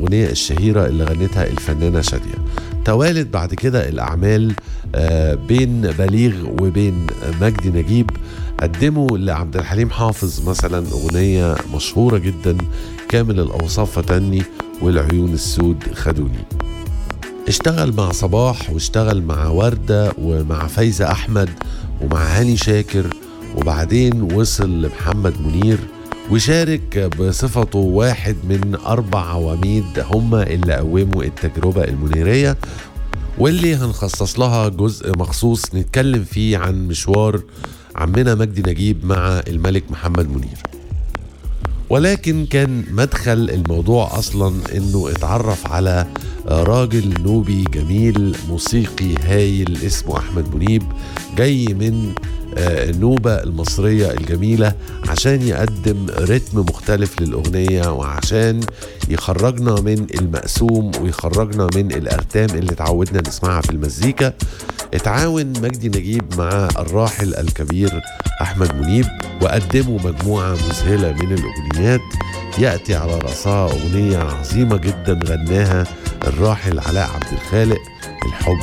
الأغنية الشهيرة اللي غنتها الفنانة شادية توالت بعد كده الأعمال آه، بين بليغ وبين مجدي نجيب قدموا لعبد الحليم حافظ مثلا أغنية مشهورة جدا كامل الأوصاف فتني والعيون السود خدوني اشتغل مع صباح واشتغل مع وردة ومع فايزة أحمد ومع هاني شاكر وبعدين وصل لمحمد منير وشارك بصفته واحد من أربع عواميد هم اللي قوموا التجربة المنيرية واللي هنخصص لها جزء مخصوص نتكلم فيه عن مشوار عمنا مجدي نجيب مع الملك محمد منير ولكن كان مدخل الموضوع اصلا انه اتعرف على راجل نوبي جميل موسيقي هايل اسمه احمد منيب جاي من آه، النوبة المصرية الجميلة عشان يقدم رتم مختلف للأغنية وعشان يخرجنا من المقسوم ويخرجنا من الأرتام اللي اتعودنا نسمعها في المزيكا اتعاون مجدي نجيب مع الراحل الكبير أحمد منيب وقدموا مجموعة مذهلة من الأغنيات يأتي على رأسها أغنية عظيمة جدا غناها الراحل علاء عبد الخالق الحب